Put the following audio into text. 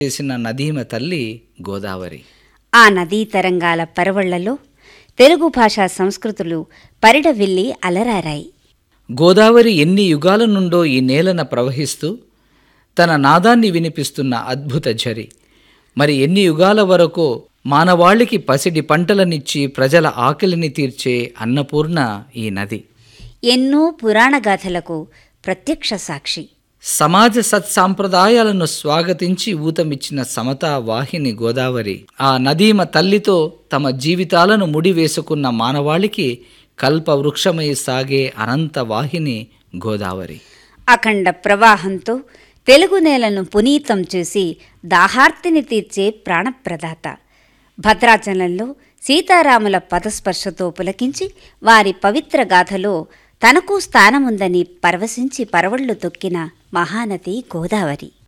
చేసిన నదీమ తల్లి గోదావరి ఆ నదీ తరంగాల పరవళ్లలో తెలుగు భాషా సంస్కృతులు పరిడవిల్లి అలరారాయి గోదావరి ఎన్ని యుగాల నుండో ఈ నేలన ప్రవహిస్తూ తన నాదాన్ని వినిపిస్తున్న అద్భుత ఝరి మరి ఎన్ని యుగాల వరకో మానవాళికి పసిడి పంటలనిచ్చి ప్రజల ఆకలిని తీర్చే అన్నపూర్ణ ఈ నది ఎన్నో పురాణ గాథలకు ప్రత్యక్ష సాక్షి సమాజ సత్సాంప్రదాయాలను స్వాగతించి ఊతమిచ్చిన సమతా వాహిని గోదావరి ఆ నదీమ తల్లితో తమ జీవితాలను ముడివేసుకున్న మానవాళికి కల్పవృక్షమై సాగే అనంత వాహిని గోదావరి అఖండ ప్రవాహంతో తెలుగు నేలను పునీతం చేసి దాహార్తిని తీర్చే ప్రాణప్రదాత భద్రాచలంలో సీతారాముల పదస్పర్శతో పులకించి వారి పవిత్ర గాథలో తనకు స్థానముందని పరవశించి పరవళ్లు తొక్కిన మహానది గోదావరి